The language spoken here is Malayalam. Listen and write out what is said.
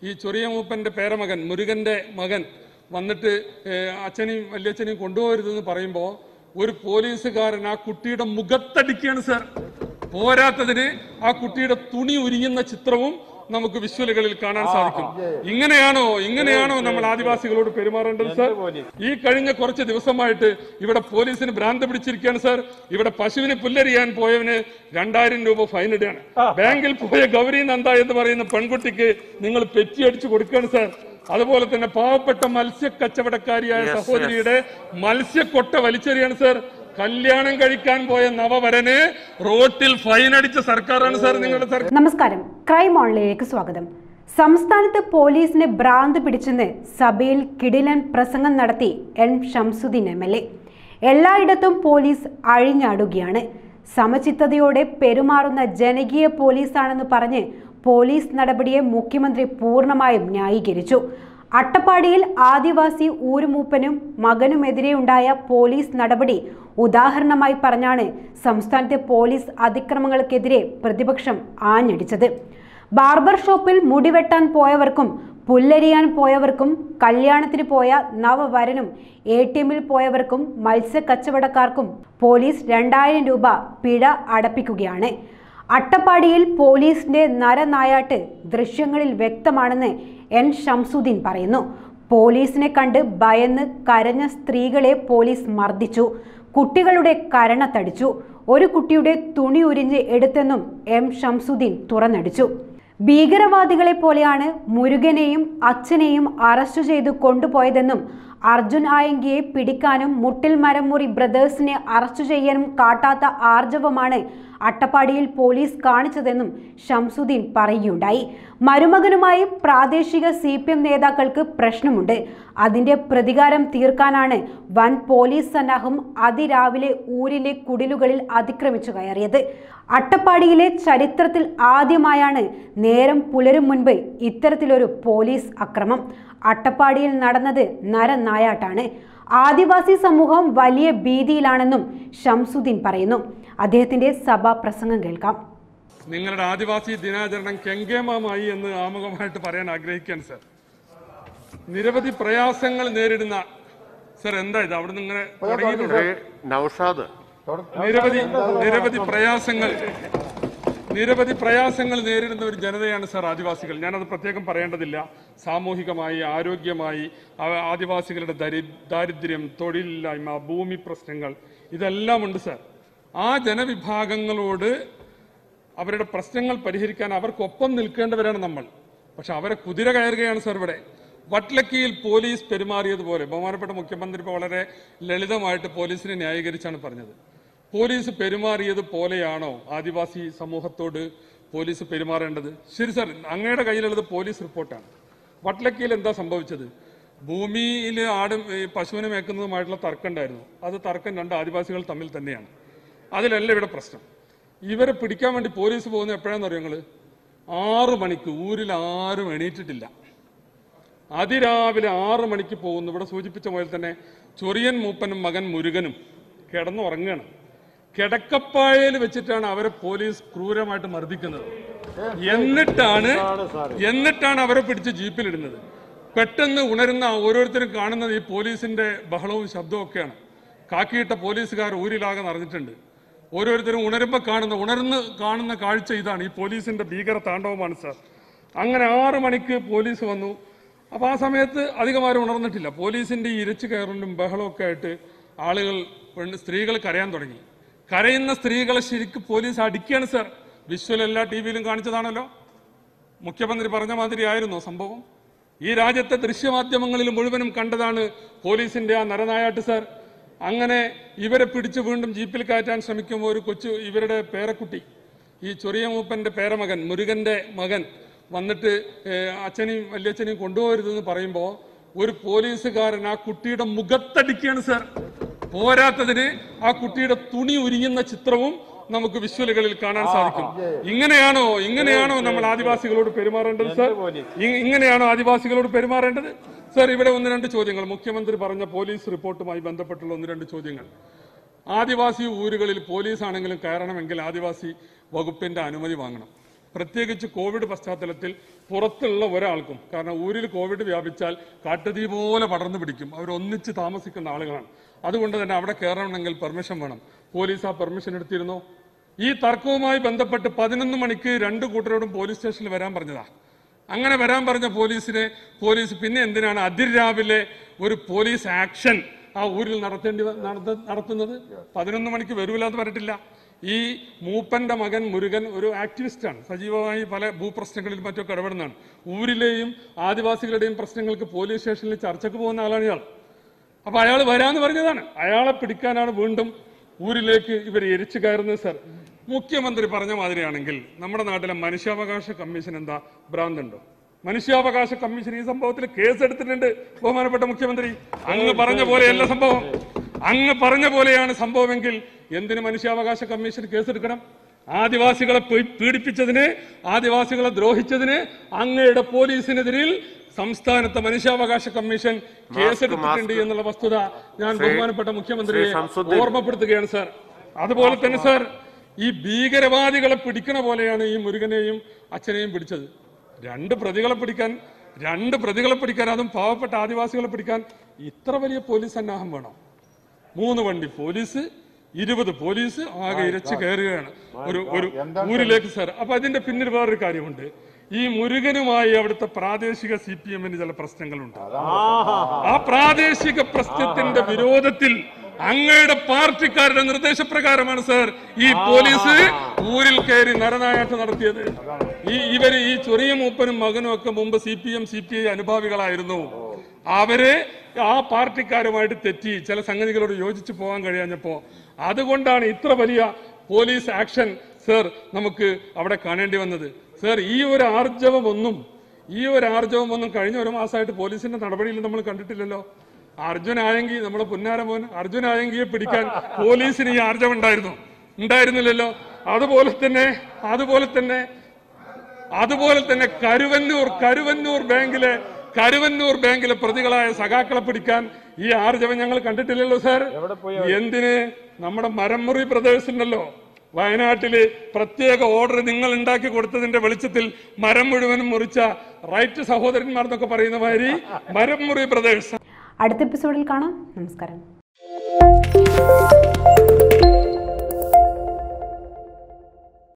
ഈ ചൊറിയ മൂപ്പന്റെ പേരമകൻ മുരുകന്റെ മകൻ വന്നിട്ട് ഏഹ്, അച്ഛനെയും വല്യച്ഛനെയും കൊണ്ടുപോകരുതെന്ന് പറയുമ്പോൾ ഒരു പോലീസുകാരൻ ആ കുട്ടിയുടെ മുഖത്തടിക്കുകയാണ് സാർ പോരാത്തതിന് ആ കുട്ടിയുടെ തുണി ഉരിയുന്ന ചിത്രവും നമുക്ക് വിഷ്വലുകളിൽ കാണാൻ സാധിക്കും ഇങ്ങനെയാണോ ഇങ്ങനെയാണോ നമ്മൾ ആദിവാസികളോട് പെരുമാറേണ്ടത് സാർ ഈ കഴിഞ്ഞ കുറച്ച് ദിവസമായിട്ട് ഇവിടെ പോലീസിന് ഭ്രാന്ത് പിടിച്ചിരിക്കുകയാണ് സാർ ഇവിടെ പശുവിന് പുല്ലരിയാൻ പോയവന് രണ്ടായിരം രൂപ ഫൈൻ ഇടുകയാണ് ബാങ്കിൽ പോയ ഗൗരി നന്ദ എന്ന് പറയുന്ന പെൺകുട്ടിക്ക് നിങ്ങൾ പെറ്റിയടിച്ചു കൊടുക്കുകയാണ് സാർ അതുപോലെ തന്നെ പാവപ്പെട്ട മത്സ്യ കച്ചവടക്കാരിയായ സഹോദരിയുടെ മത്സ്യക്കൊട്ട വലിച്ചെറിയാണ് സാർ കല്യാണം കഴിക്കാൻ പോയ നവവരന് റോട്ടിൽ ഫൈൻ അടിച്ച സർക്കാരാണ് സാർ നിങ്ങളുടെ സർക്കാർ നമസ്കാരം ക്രൈം ഓൺലൈനിലേക്ക് സ്വാഗതം സംസ്ഥാനത്ത് പോലീസിനെ ഭ്രാന്ത് പിടിച്ചെന്ന് സഭയിൽ കിടിലൻ പ്രസംഗം നടത്തി N Shamsuddeen M L A എല്ലായിടത്തും പോലീസ് അഴിഞ്ഞാടുകയാണ് സമചിത്തതയോടെ പെരുമാറുന്ന ജനകീയ പോലീസാണെന്ന് പറഞ്ഞ് പോലീസ് നടപടിയെ മുഖ്യമന്ത്രി പൂർണ്ണമായും ന്യായീകരിച്ചു അട്ടപ്പാടിയിൽ ആദിവാസി ഊരുമൂപ്പനും മകനുമെതിരെയുണ്ടായ പോലീസ് നടപടി ഉദാഹരണമായി പറഞ്ഞാണ് സംസ്ഥാനത്തെ പോലീസ് അതിക്രമങ്ങൾക്കെതിരെ പ്രതിപക്ഷം ആഞ്ഞടിച്ചത് ബാർബർ ഷോപ്പിൽ മുടിവെട്ടാൻ പോയവർക്കും പുല്ലരിയാൻ പോയവർക്കും കല്യാണത്തിന് പോയ നവവരനും എ ടി എമ്മിൽ പോയവർക്കും മത്സ്യക്കച്ചവടക്കാർക്കും പോലീസ് രണ്ടായിരം രൂപ പിഴ അടപ്പിക്കുകയാണ് അട്ടപ്പാടിയിൽ പോലീസിന്റെ നരനായാട്ട് ദൃശ്യങ്ങളിൽ വ്യക്തമാണെന്ന് എൻ ഷംസുദ്ദീൻ പറയുന്നു പോലീസിനെ കണ്ട് ഭയന്ന് കരഞ്ഞ സ്ത്രീകളെ പോലീസ് മർദ്ദിച്ചു കുട്ടികളുടെ കരണത്തടിച്ചു ഒരു കുട്ടിയുടെ തുണി ഉരിഞ്ഞ് എടുത്തെന്നും എം ഷംസുദ്ദീൻ തുറന്നടിച്ചു ഭീകരവാദികളെ പോലെയാണ് മുരുകനെയും അച്ഛനെയും അറസ്റ്റ് ചെയ്ത് കൊണ്ടുപോയതെന്നും അർജുൻ ആയങ്കിയെ പിടിക്കാനും മുട്ടിൽ മരമുറി ബ്രദേഴ്സിനെ അറസ്റ്റ് ചെയ്യാനും കാട്ടാത്ത ആർജവമാണ് അട്ടപ്പാടിയിൽ പോലീസ് കാണിച്ചതെന്നും ഷംസുദ്ദീൻ പറയുകയുണ്ടായി മരുമകനുമായി പ്രാദേശിക സി പി എം നേതാക്കൾക്ക് പ്രശ്നമുണ്ട് അതിന്റെ പ്രതികാരം തീർക്കാനാണ് വൻ പോലീസ് സന്നാഹം അതിരാവിലെ ഊരിലെ കുടിലുകളിൽ അതിക്രമിച്ചു കയറിയത് അട്ടപ്പാടിയിലെ ചരിത്രത്തിൽ ആദ്യമായാണ് നേരം പുലരും മുൻപ് ഇത്തരത്തിലൊരു പോലീസ് അക്രമം അട്ടപ്പാടിയിൽ നടന്നത് നരനായാട്ടാണ് ആദിവാസി സമൂഹം വലിയ ഭീതിയിലാണെന്നും ഷംസുദ്ദീൻ പറയുന്നു അദ്ദേഹത്തിന്റെ സഭാ പ്രസംഗം കേൾക്കാം നിങ്ങളുടെ ആദിവാസി ദിനാചരണം കെങ്കേമമായി എന്ന് ആമുഖമായിട്ട് പറയാൻ ആഗ്രഹിക്കുകയാണ് സർ നിരവധി പ്രയാസങ്ങൾ നേരിടുന്ന സർ എന്താ ഇത് അവിടെ നിന്ന് ഇങ്ങനെ തുടങ്ങിയിട്ടുണ്ട് ശ്രീ നൌഷാദ് നിരവധി നിരവധി പ്രയാസങ്ങൾ നിരവധി പ്രയാസങ്ങൾ നേരിടുന്ന ഒരു ജനതയാണ് സർ ആദിവാസികൾ ഞാനത് പ്രത്യേകം പറയേണ്ടതില്ല സാമൂഹികമായി ആരോഗ്യമായി ആ- ആദിവാസികളുടെ ദരി ദാരിദ്ര്യം തൊഴിലില്ലായ്മ ഭൂമി പ്രശ്നങ്ങൾ ഇതെല്ലാം ഉണ്ട് സർ ആ ജനവിഭാഗങ്ങളോട് അവരുടെ പ്രശ്നങ്ങൾ പരിഹരിക്കാൻ അവർക്കൊപ്പം നിൽക്കേണ്ടവരാണ് നമ്മൾ പക്ഷെ അവരെ കുതിര കയറുകയാണ് സർ ഇവിടെ വട്ലക്കിയിൽ പോലീസ് പെരുമാറിയതുപോലെ ബഹുമാനപ്പെട്ട മുഖ്യമന്ത്രി ഇപ്പോൾ വളരെ ലളിതമായിട്ട് പോലീസിനെ ന്യായീകരിച്ചാണ് പറഞ്ഞത് പോലീസ് പെരുമാറിയത് പോലെയാണോ ആദിവാസി സമൂഹത്തോട് പോലീസ് പെരുമാറേണ്ടത് ശരി സർ അങ്ങയുടെ കയ്യിലുള്ളത് പോലീസ് റിപ്പോർട്ടാണ് വട്ലക്കിയിൽ എന്താ സംഭവിച്ചത് ഭൂമിയിൽ ആടും ഈ പശുവിനെ മേക്കുന്നതുമായിട്ടുള്ള തർക്കം ഉണ്ടായിരുന്നു അത് തർക്കം രണ്ട് ആദിവാസികൾ തമ്മിൽ തന്നെയാണ് അതിലല്ല ഇവിടെ പ്രശ്നം ഇവരെ പിടിക്കാൻ വേണ്ടി പോലീസ് പോകുന്നത് എപ്പോഴാണെന്ന് അറിയോ നിങ്ങള് ആറു മണിക്ക് ഊരിൽ ആരും എണീറ്റിട്ടില്ല അതിരാവിലെ ആറു മണിക്ക് പോകുന്നു ഇവിടെ സൂചിപ്പിച്ച പോലെ തന്നെ ചൊറിയൻ മൂപ്പനും മകൻ മുരുകനും കിടന്നുറങ്ങുകയാണ് കിടക്കപ്പായയിൽ വെച്ചിട്ടാണ് അവരെ പോലീസ് ക്രൂരമായിട്ട് മർദ്ദിക്കുന്നത് എന്നിട്ടാണ് എന്നിട്ടാണ് അവരെ പിടിച്ച് ജീപ്പിലിടുന്നത് പെട്ടെന്ന് ഉണരുന്ന ഓരോരുത്തരും കാണുന്നത് ഈ പോലീസിന്റെ ബഹളവും ശബ്ദവും ഒക്കെയാണ് കാക്കിയിട്ട പോലീസുകാർ ഊരിലാകെ നിറഞ്ഞിട്ടുണ്ട് ഓരോരുത്തരും ഉണരുമ്പോൾ കാണുന്ന ഉണർന്ന് കാണുന്ന കാഴ്ച ഇതാണ് ഈ പോലീസിന്റെ ഭീകര താണ്ഡവമാണ് സാർ അങ്ങനെ ആറു മണിക്ക് പോലീസ് വന്നു അപ്പൊ ആ സമയത്ത് അധികമാരും ഉണർന്നിട്ടില്ല പോലീസിന്റെ ഈ ഇരച്ചു കയറലും ബഹളമൊക്കെ ആയിട്ട് ആളുകൾ പെണ്ണ് സ്ത്രീകൾ കരയാൻ തുടങ്ങി കരയുന്ന സ്ത്രീകളെ ശരിക്കും പോലീസ് അടിക്കുകയാണ് സാർ വിഷ്വൽ എല്ലാ ടി വിയിലും കാണിച്ചതാണല്ലോ മുഖ്യമന്ത്രി പറഞ്ഞ മാതിരി ആയിരുന്നോ സംഭവം ഈ രാജ്യത്തെ ദൃശ്യമാധ്യമങ്ങളിൽ മുഴുവനും കണ്ടതാണ് പോലീസിന്റെ ആ നരനായാട്ട് സാർ അങ്ങനെ ഇവരെ പിടിച്ച് വീണ്ടും ജീപ്പിൽ കയറ്റാൻ ശ്രമിക്കുമ്പോൾ ഒരു കൊച്ചു ഇവരുടെ പേരക്കുട്ടി ഈ ചൊറിയ മൂപ്പന്റെ പേരമകൻ മുരുകന്റെ മകൻ വന്നിട്ട് ഏഹ്, അച്ഛനെയും വല്യച്ഛനെയും കൊണ്ടുപോകരുതെന്ന് പറയുമ്പോൾ ഒരു പോലീസുകാരൻ ആ കുട്ടിയുടെ മുഖത്തടിക്കുകയാണ് സാർ പോരാത്തതിന് ആ കുട്ടിയുടെ തുണി ഉരിയുന്ന ചിത്രവും നമുക്ക് വിഷ്വലുകളിൽ കാണാൻ സാധിക്കും ഇങ്ങനെയാണോ ഇങ്ങനെയാണോ നമ്മൾ ആദിവാസികളോട് പെരുമാറേണ്ടത് സാർ ഇ- ഇങ്ങനെയാണോ ആദിവാസികളോട് പെരുമാറേണ്ടത് സാർ ഇവിടെ ഒന്ന് രണ്ട് ചോദ്യങ്ങൾ മുഖ്യമന്ത്രി പറഞ്ഞ പോലീസ് റിപ്പോർട്ടുമായി ബന്ധപ്പെട്ടുള്ള ഒന്ന് രണ്ട് ചോദ്യങ്ങൾ ആദിവാസി ഊരുകളിൽ പോലീസ് ആണെങ്കിലും കയറണമെങ്കിൽ ആദിവാസി വകുപ്പിന്റെ അനുമതി വാങ്ങണം പ്രത്യേകിച്ച് കോവിഡ് പശ്ചാത്തലത്തിൽ പുറത്തുള്ള ഒരാൾക്കും കാരണം ഊരിൽ കോവിഡ് വ്യാപിച്ചാൽ കാട്ടുതീ പോലെ പടർന്നു പിടിക്കും അവർ ഒന്നിച്ച് താമസിക്കുന്ന ആളുകളാണ് അതുകൊണ്ട് തന്നെ അവിടെ കയറണമെങ്കിൽ പെർമിഷൻ വേണം പോലീസ് ആ പെർമിഷൻ എടുത്തിരുന്നോ ഈ തർക്കവുമായി ബന്ധപ്പെട്ട് പതിനൊന്ന് മണിക്ക് രണ്ട് കൂട്ടരോടും പോലീസ് സ്റ്റേഷനിൽ വരാൻ പറഞ്ഞതാ അങ്ങനെ വരാൻ പറഞ്ഞ പോലീസിനെ പോലീസ് പിന്നെ എന്തിനാണ് അതിരാവിലെ ഒരു പോലീസ് ആക്ഷൻ ആ ഊരിൽ നടത്തേണ്ടി വ- നടത്ത- നടത്തുന്നത് പതിനൊന്ന് മണിക്ക് വരൂല എന്ന് പറഞ്ഞിട്ടില്ല ഈ മൂപ്പന്റെ മകൻ മുരുകൻ ഒരു ആക്ടിവിസ്റ്റാണ് സജീവമായി പല ഭൂപ്രശ്നങ്ങളിൽ മറ്റൊക്കെ ഇടപെടുന്നതാണ് ഊരിലെയും ആദിവാസികളുടെയും പ്രശ്നങ്ങൾക്ക് പോലീസ് സ്റ്റേഷനിൽ ചർച്ചയ്ക്ക് പോകുന്ന ആളാണ് ഇയാൾ അപ്പൊ അയാൾ വരാന്ന് പറഞ്ഞതാണ് അയാളെ പിടിക്കാനാണ് വീണ്ടും ഊരിലേക്ക് ഇവർ എരിച്ചു കയറുന്നത് സർ മുഖ്യമന്ത്രി പറഞ്ഞ മാതിരിയാണെങ്കിൽ നമ്മുടെ നാട്ടിലെ മനുഷ്യാവകാശ കമ്മീഷൻ എന്താ ഭ്രാന്തുണ്ടോ മനുഷ്യാവകാശ കമ്മീഷൻ ഈ സംഭവത്തിൽ കേസ് എടുത്തിട്ടുണ്ട് ബഹുമാനപ്പെട്ട മുഖ്യമന്ത്രി അങ്ങ് പറഞ്ഞ പോലെയല്ല സംഭവം അങ്ങ് പറഞ്ഞ പോലെയാണ് സംഭവമെങ്കിൽ എന്തിന് മനുഷ്യാവകാശ കമ്മീഷൻ കേസെടുക്കണം ആദിവാസികളെ പീ- പീഡിപ്പിച്ചതിന് ആദിവാസികളെ ദ്രോഹിച്ചതിന് അങ്ങയുടെ പോലീസിനെതിരിൽ സംസ്ഥാനത്തെ മനുഷ്യാവകാശ കമ്മീഷൻ കേസെടുത്തിട്ടുണ്ട് എന്നുള്ള വസ്തുത ഞാൻ ബഹുമാനപ്പെട്ട മുഖ്യമന്ത്രിയെ ശ്രീ ശംസുദ്ദീൻ. ഓർമ്മപ്പെടുത്തുകയാണ് സാർ അതുപോലെ തന്നെ സാർ ഈ ഭീകരവാദികളെ പിടിക്കണ പോലെയാണ് ഈ മുരുകനെയും അച്ഛനെയും പിടിച്ചത് രണ്ട് പ്രതികളെ പിടിക്കാൻ രണ്ട് പ്രതികളെ പിടിക്കാൻ അതും പാവപ്പെട്ട ആദിവാസികളെ പിടിക്കാൻ ഇത്ര വലിയ പോലീസ് സന്നാഹം വേണം മൂന്ന് വണ്ടി പോലീസ് ഇരുപത് പോലീസ് ആകെ ഇരച്ച് കയറുകയാണ് ഒരു ഒരു ഊരിലേക്ക് സാർ അപ്പൊ അതിന്റെ പിന്നിൽ വേറൊരു കാര്യമുണ്ട് ഈ മുരുകനുമായി അവിടുത്തെ പ്രാദേശിക സി പി എമ്മിന് ചില പ്രശ്നങ്ങളുണ്ട് ആ പ്രാദേശിക പ്രശ്നത്തിന്റെ വിരോധത്തിൽ അങ്ങയുടെ പാർട്ടിക്കാരുടെ നിർദ്ദേശപ്രകാരമാണ് സാർ ഈ പോലീസ് ഊരിൽ കയറി നരനായാട്ട് നടത്തിയത് ഈ ഇവര് ഈ ചെറിയ മൂപ്പനും മകനും ഒക്കെ മുമ്പ് C P M C P I അനുഭാവികളായിരുന്നു അവരെ ആ പാർട്ടിക്കാരുമായിട്ട് തെറ്റി ചില സംഗതികളോട് യോജിച്ചു പോകാൻ കഴിയാഞ്ഞപ്പോ അതുകൊണ്ടാണ് ഇത്ര വലിയ പോലീസ് ആക്ഷൻ സർ നമുക്ക് അവിടെ കാണേണ്ടി വന്നത് സർ ഈ ഒരു ആർജവമൊന്നും ഈ ഒരു ആർജവമൊന്നും കഴിഞ്ഞ ഒരു മാസമായിട്ട് പോലീസിന്റെ നടപടിയിൽ നമ്മൾ കണ്ടിട്ടില്ലല്ലോ അർജുൻ ആയെങ്കിൽ നമ്മുടെ പുന്നാരമോൻ അർജുൻ ആയെങ്കിയെ പിടിക്കാൻ പോലീസിന് ഈ ആർജവം ഉണ്ടായിരുന്നു ഉണ്ടായിരുന്നില്ലല്ലോ അതുപോലെ തന്നെ അതുപോലെ തന്നെ അതുപോലെ തന്നെ കരുവന്നൂർ കരുവന്നൂർ ബാങ്കിലെ കരുവന്നൂർ ബാങ്കിലെ പ്രതികളായ സഖാക്കളെ പിടിക്കാൻ ഈ ആർജവം ഞങ്ങൾ കണ്ടിട്ടില്ലല്ലോ സാർ എന്തിന് നമ്മുടെ മരമുറി ബ്രദേഴ്സ് ഉണ്ടല്ലോ വയനാട്ടില് പ്രത്യേക ഓർഡർ നിങ്ങൾ ഉണ്ടാക്കി കൊടുത്തതിന്റെ വെളിച്ചത്തിൽ മരം മുഴുവനും മുറിച്ച റൈറ്റ് സഹോദരന്മാർ എന്നൊക്കെ പറയുന്ന മാതിരി മരം മുറി ബ്രദേഴ്സ് അടുത്ത എപ്പിസോഡിൽ കാണാം നമസ്കാരം